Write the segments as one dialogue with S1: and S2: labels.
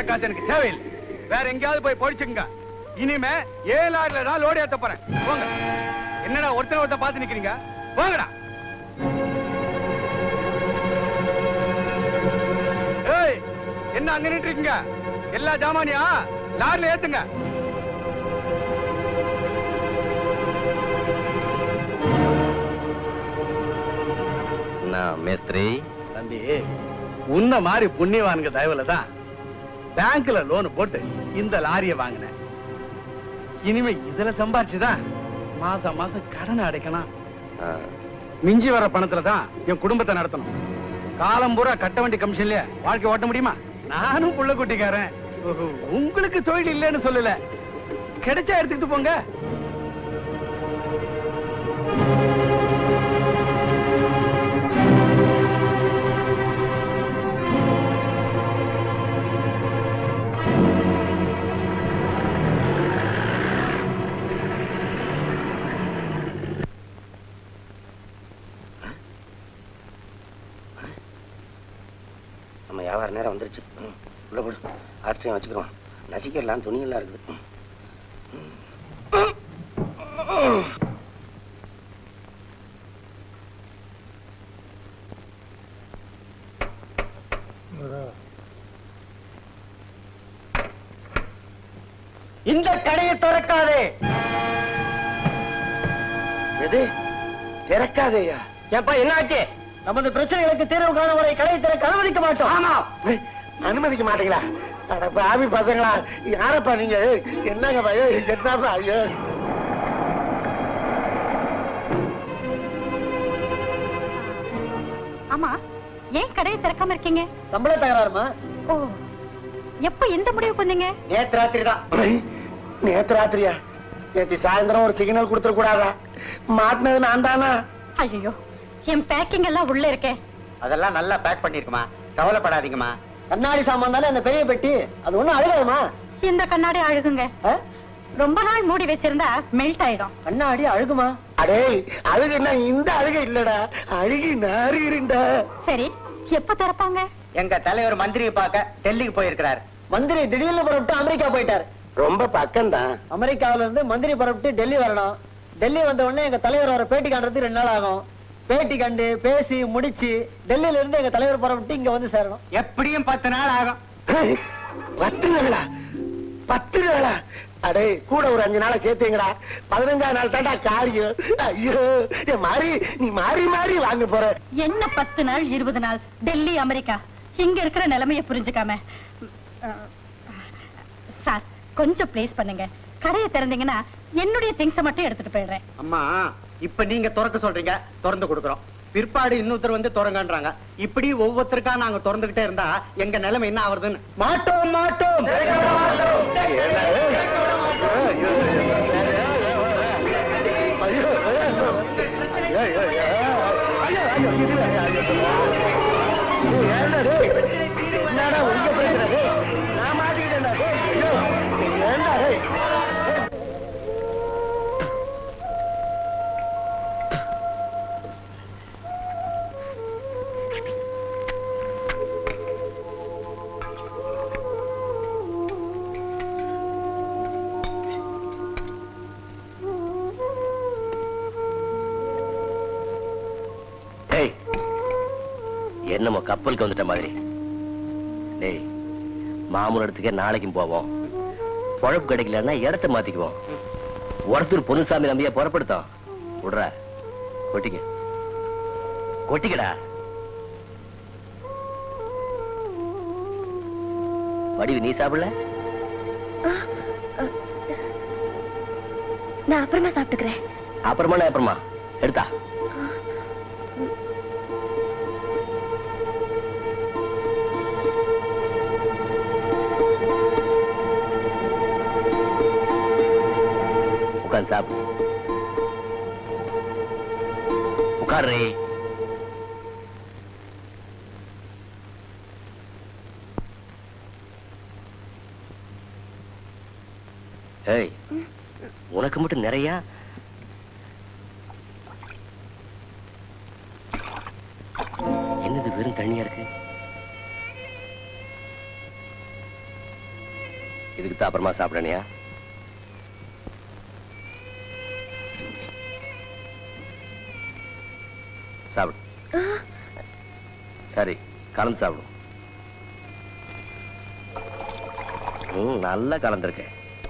S1: காசு எனக்கு தேவையில்லை வேற எங்கேயாவது போய் பொடிச்சுங்க இனிமே ஏழு லாரில தான் லோடு ஏத்த போறேன் போங்க என்னடா ஒருத்தர் ஒருத்தர் பார்த்து நிக்கிறீங்க போங்கடா ஏய் என்ன அங்க நின்று இருக்கீங்க எல்லா ஜாமானியா லாரில ஏத்துங்க
S2: நான் மேஸ்திரி
S1: தம்பி உன்ன மாதிரி புண்ணியவானுங்க தயவுல தான் பேங்க்ல லோன் போட்டு இந்த லாரியை வாங்கினேன் இனிமே இதுல சம்பாரிச்சுதான் மாசம் மாசம் கடனை அடைக்கணும்
S2: ஆ,
S1: மிஞ்சி வர பணத்துல தான் என் குடும்பத்தை நடத்தணும் காலம் பூரா கட்ட வண்டி கமிஷன்ல வாழ்க்கை ஓட்ட முடியுமா நானும் புள்ள குட்டிக்காரன் ஓஹோ, உங்களுக்கு தொழில் இல்லைன்னு சொல்லல கிடைச்சா எடுத்துக்கிட்டு போங்க
S2: நம்ம வியாபார நேரம் வந்துருச்சு ம், உள்ள போடு ஆஸ்திரியம் வச்சுக்கிறோம் நசிக்கலாம் துணியெல்லாம் இருக்குது ம்.
S3: இந்த கடையை திறக்காதே
S2: எது திறக்காதேயா
S3: ஏப்பா என்ன ஆச்சு நமது பிரச்சனைகளுக்கு தீர்வு காண வரை கடையை திறக்க அனுமதிக்க மாட்டோம்
S2: ஆமா அனுமதிக்க மாட்டீங்களா அட பாவி பசங்களா யாரப்பா நீங்க என்னங்க ஐயோ என்னப்பா ஐயோ
S4: ஆமா ஏன் கடையை திறக்காம இருக்கீங்க
S3: சம்பள தகராறுமா
S4: ஓ எப்ப எந்த முடிவு பண்ணீங்க
S3: நேத்து ராத்திரி தான்
S2: நேத்து ராத்திரியா நேத்து சாயந்தரம் ஒரு சிக்னல் கொடுத்துட கூடாதா மாட்டினது நான் தானா
S4: ஐயோ என் பேக்கிங் எல்லாம் உள்ள இருக்கே
S3: அதெல்லாம் நல்லா பேக் பண்ணிருக்குமா கவலைப்படாதீங்கம்மா கண்ணாடி சாமான் தானே அந்த பெரிய பெட்டி அது ஒண்ணும் அழுகாதுமா
S4: இந்த கண்ணாடி அழுகுங்க ரொம்ப நாள் மூடி வச்சிருந்தா மெல்ட் ஆயிடும்
S3: கண்ணாடி அழுகுமா
S2: அடே அழுகுன்னா இந்த அழுகை இல்லடா அழுகி நாறுகிறண்டா
S4: சரி எப்ப திறப்பாங்க
S3: எங்க தலைவர் மந்திரியை பார்க்க டெல்லிக்கு போயிருக்கிறார் மந்திரி திடீர்னு புறப்பட்டு அமெரிக்கா போயிட்டார்
S2: ரொம்ப பக்கம்தான்
S3: அமெரிக்காவில இருந்து மந்திரி புறப்பட்டு டெல்லி வரணும் டெல்லி வந்த உடனே எங்க தலைவர் வர பேட்டி காண்றதுக்கு ரெண்டு நாள் ஆகும் பேட்டி கண்டு பேசி முடிச்சு டெல்லியில இருந்து எங்க தலைவர் புறப்பட்டு இங்க வந்து சேரணும் எப்படியும் பத்து நாள் ஆகும்
S2: பத்து நாளா பத்து நாளா அடே கூட ஒரு அஞ்சு நாளை சேர்த்துங்கடா பதினஞ்சாம் நாள் தாண்டா காரியம் ஐயோ என் மாறி நீ மாறி மாறி வாங்க போற
S4: என்ன பத்து நாள் இருபது நாள் டெல்லி அமெரிக்கா இங்க இருக்கிற நிலைமைய புரிஞ்சுக்காம அஹ், சார் கொஞ்சம் ப்ளேஸ் பண்ணுங்க கடையை திறந்தீங்கன்னா என்னுடைய திங்ஸ மட்டும் எடுத்துட்டு போயிடுறேன்
S3: அம்மா இப்ப நீங்க திறக்க சொல்றீங்க திறந்து கொடுக்குறோம் பிற்பாடு இன்னொருத்தர் வந்து திறங்கன்றாங்க இப்படி ஒவ்வொருத்தருக்கா நாங்க திறந்துகிட்டே இருந்தா எங்க நிலைமை என்ன ஆவறதுன்னு மாட்டோம் மாட்டோம்
S2: என்னடா உங்க பேசுறது நான் மாட்டிக்கிட்டேன்டா டேய், ஐயோ, ஏன்டா டேய்?
S5: டேய் என்னமோ கப்பலுக்கு வந்துட்ட மாதிரி டேய் மாமூல் இடத்துக்கே நாளைக்கும் போவோம் பொழப்பு கிடைக்கலன்னா இடத்த மாத்திக்குவோம் ஒருத்தர் பொன்னுசாமி நம்பியா புறப்படுத்தோம் விடுற கொட்டிக்க கொட்டிக்கடா வடிவு நீ சாப்பிடல
S6: நான் அப்புறமா சாப்பிட்டுக்கிறேன்
S5: அப்புறமா நான் அப்புறமா எடுத்தா உட்காந்து சாப்பிடு உட்காரு ஏய் உனக்கு மட்டும் நிறைய என்னது வெறும் தண்ணியா இருக்கு இதுக்கு தான் அப்புறமா சாப்பிடணியா சாப்பிடு சரி கலந்து சாப்பிடும் ம் நல்லா கலந்துருக்கேன்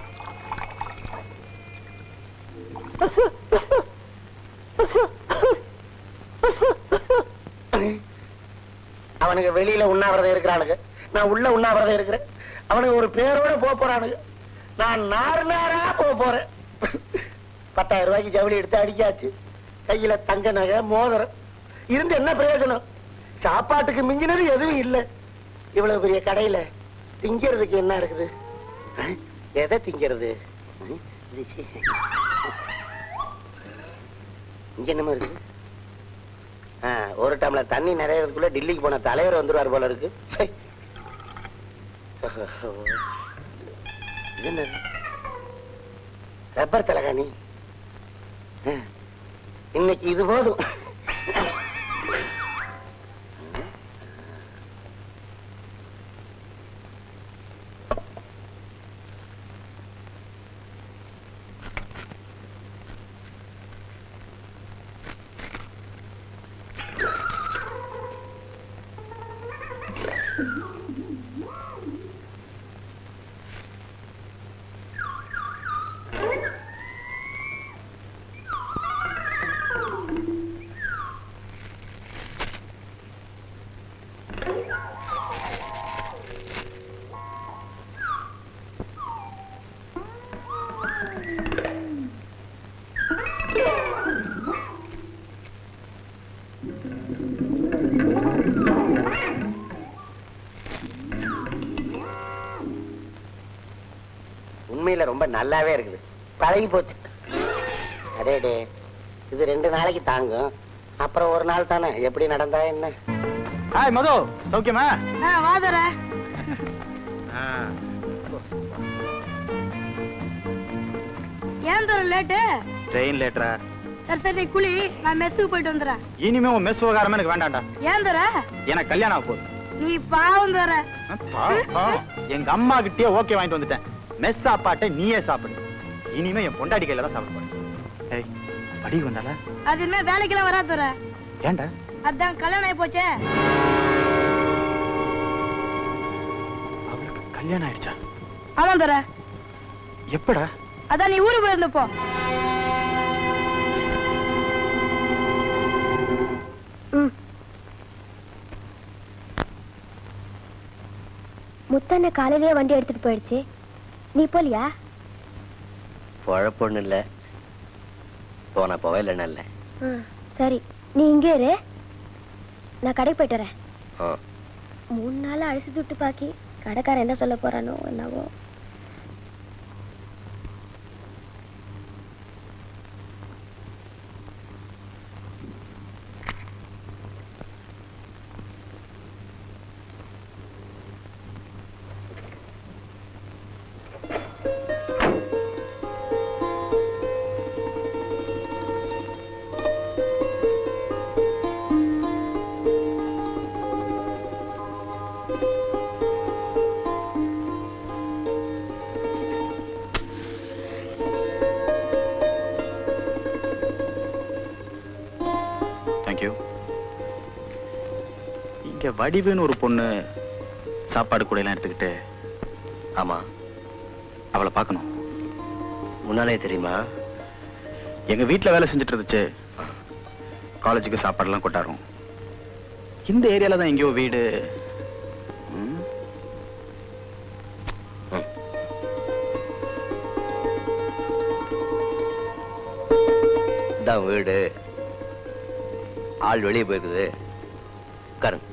S2: அவனுக்கு வெளியில உண்ணாவிரதம் இருக்கிறானுங்க நான் உள்ள உண்ணாவிரதம் இருக்கிறேன் அவனுக்கு ஒரு பேரோட போக போறானுங்க நான் நாறு நாரா போக போறேன் பத்தாயிரம் ரூபாய்க்கு ஜவுளி எடுத்து அடிக்காச்சு கையில தங்க நகை மோதிரம் இருந்து என்ன பிரயோஜனம் சாப்பாட்டுக்கு மிஞ்சினது எதுவும் இல்ல இவ்வளவு பெரிய கடையில திங்கிறதுக்கு என்ன இருக்குது அஹ், எதை திங்கிறது அஹ், இது சி. இங்க என்னமா இருக்கு ஆ, ஒரு டம்ளர் தண்ணி நிறையறதுக்குள்ள டெல்லிக்கு போன தலைவர் வந்துருவார் போல இருக்கு சை. இது என்னது? ரப்பர் தலகாணி ஆ, இன்னைக்கு இது போதும் உண்மையில ரொம்ப நல்லாவே இருக்குது பழகி போச்சு அடேடே இது ரெண்டு நாளைக்கு தாங்கும் அப்புறம் ஒரு நாள் தானே எப்படி நடந்தா என்ன
S1: ஹாய் மது சௌக்கியமா
S4: வாதர ஏன் தர லேட்டு
S1: ட்ரெயின் லேட்டரா
S4: சரி சரி நீ குளி நான் மெஸ்ஸுக்கு போயிட்டு வந்துடுறேன்
S1: இனிமே உன் மெஸ் விவகாரமே எனக்கு வேண்டாம்டா
S4: ஏன் தர
S1: எனக்கு கல்யாணம் ஆக போகுது
S4: நீ பாவம் தர
S1: ஆ, பாவம், பாவம். எங்க அம்மா கிட்டயே ஓகே வாங்கிட்டு வந்துட்டேன் மெஸ் சாப்பாட்டை நீயே சாப்பிடு இனிமே என் பொண்டாடி கையில தான் சாப்பிட போறேன் ஏய் படி வந்தால
S4: அது என்ன வேலைக்கெல்லாம் வராது தர
S1: ஏன்டா
S4: அதான் கல்யாணம் ஆகி போச்சே
S1: அவளுக்கு கல்யாணம் ஆயிடுச்சா
S4: ஆமா தர
S1: எப்படா
S4: அதான் நீ ஊருக்கு போயிருந்தப்போ
S6: முத்தண்ண காலையிலேயே வண்டி எடுத்துட்டு போயிடுச்சு நீ போலியா
S5: பொழப்பொண்ணு இல்ல போன போவே இல்லைன்னா இல்ல
S6: ஆ, சரி நீ இங்கே இரு நான் கடைக்கு போயிட்டு வரேன்
S5: ஆ.
S6: மூணு நாள் அழிச்சு விட்டு பாக்கி கடைக்காரன் என்ன சொல்ல போறானோ என்னவோ
S1: தேங்க்யூ இங்க வடிவுன்னு ஒரு பொண்ணு சாப்பாடு கூட எல்லாம் எடுத்துக்கிட்டு
S5: ஆமா
S1: அவளை பார்க்கணும்
S5: முன்னாலே தெரியுமா
S1: எங்க வீட்ல வேலை செஞ்சுட்டு இருந்துச்சு காலேஜுக்கு சாப்பாடுலாம் கொட்டாரும் இந்த ஏரியால தான் எங்கேயோ வீடு ம்,
S5: இதான் வீடு ஆள் வெளியே போயிருக்குது உட்காருங்க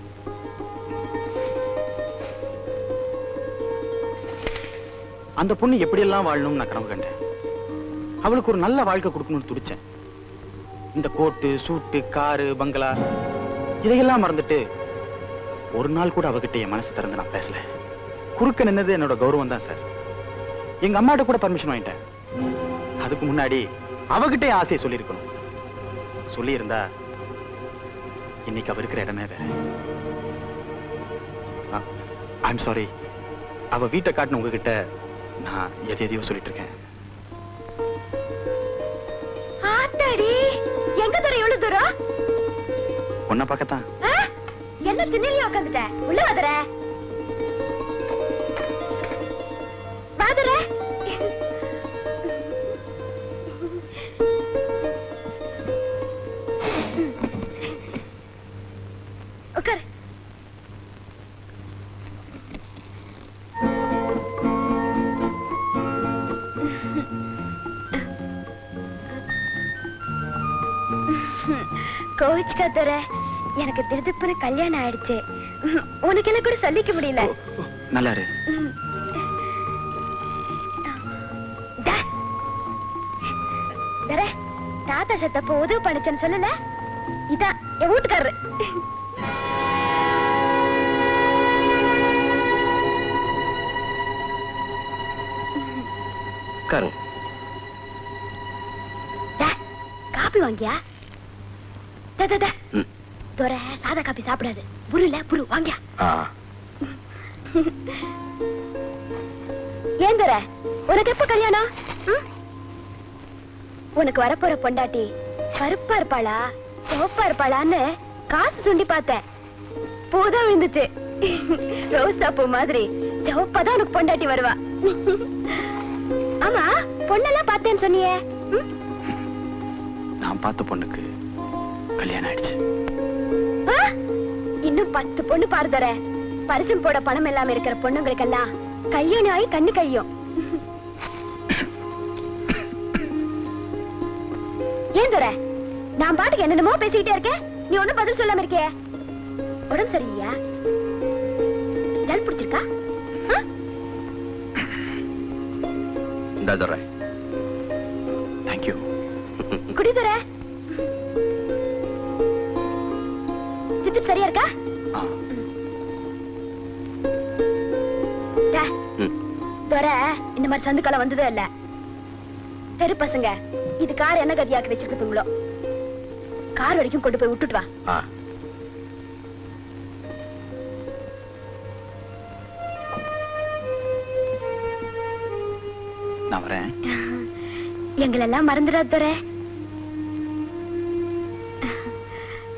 S1: அந்த பொண்ணு எப்படியெல்லாம் வாழணும்னு நான் கனவு கண்டேன் அவளுக்கு ஒரு நல்ல வாழ்க்கை கொடுக்கணும்னு துடிச்சேன் இந்த கோட்டு சூட்டு காரு பங்களா இதையெல்லாம் மறந்துட்டு ஒரு நாள் கூட அவகிட்ட என் மனசு திறந்து நான் பேசல குறுக்க நின்னது என்னோட கௌரவம் தான் சார் எங்க அம்மாட்ட கூட பர்மிஷன் வாங்கிட்டேன் அதுக்கு முன்னாடி அவகிட்ட என் ஆசையை சொல்லியிருக்கணும் சொல்லியிருந்தா இன்னைக்கு அவ இருக்கிற இடமே வேற ஐம் சாரி அவ வீட்டை காட்டின உங்ககிட்ட நான் எதை எதையோ சொல்லிட்டு இருக்கேன்
S6: ஆத்தாடி எங்க தூரம் எவ்வளவு தூரம்
S1: உன்னை பார்க்கத்தான்
S6: ஆ? என்ன திண்ணிலையும் உட்காந்துட்ட உள்ள வாதர வாதர உட்கார் கோவிச்சுக்காதர எனக்கு திருதுப்புன கல்யாணம் ஆயிடுச்சு உனக்கு எல்லாம் கூட சொல்லிக்க முடியல
S1: நல்லா இரு
S6: டா. டேரே, தாத்தா செத்தப்ப உதவி பண்ணுச்சேன்னு சொல்லல இதான் என் வீட்டுக்காரரு
S5: உட்காருங்க
S6: டா, காபி வாங்கியா டா, டா, டா.
S5: ம்.
S6: துரை சாதா காபி சாப்பிடாது புரு இல்ல புரு வாங்கியா
S5: ஆ
S6: ஏன் துரை உனக்கு எப்ப கல்யாணம் ம்? உனக்கு வரப்போற பொண்டாட்டி கருப்பா இருப்பாளா சிவப்பா இருப்பாளான்னு காசு சுண்டி பார்த்தேன் பூதான் விழுந்துச்சு ரோசா பூ மாதிரி சிவப்பாதான் உனக்கு பொண்டாட்டி வருவா ஆமா பொண்ணெல்லாம் பார்த்தேன்னு சொன்னியே ம்?
S1: நான் பார்த்த பொண்ணுக்கு கல்யாணம் ஆயிடுச்சு
S6: ஆ? இன்னும் பத்து பொண்ணு பாருதர பரிசம் போட பணம் இல்லாம இருக்கிற பொண்ணுங்களுக்கெல்லாம் கல்யாணம் ஆகி கண்ணு கழியும் ஏன் துரை நான் பாட்டுக்கு என்னென்னமோ பேசிக்கிட்டே இருக்கேன் நீ ஒண்ணும் பதில் சொல்லாம இருக்கியே உடம்பு சரியில்லையா ஜல் பிடிச்சிருக்கா ஆ?
S5: இந்த துறை
S1: தேங்க்யூ
S6: குடி துரை சித்து சரியா இருக்கா
S1: ஆ
S6: டா,
S5: ம்
S6: துரை இந்த மாதிரி சந்துக்காலம் வந்ததே இல்ல தெரு பசங்க இது கார் என்ன கதியாக்கி வச்சிருக்குதுங்களோ கார் வரைக்கும் கொண்டு போய் விட்டுட்டு வா
S5: ஆ
S1: நான் வரேன்
S6: எங்களெல்லாம் மறந்துடாத துரை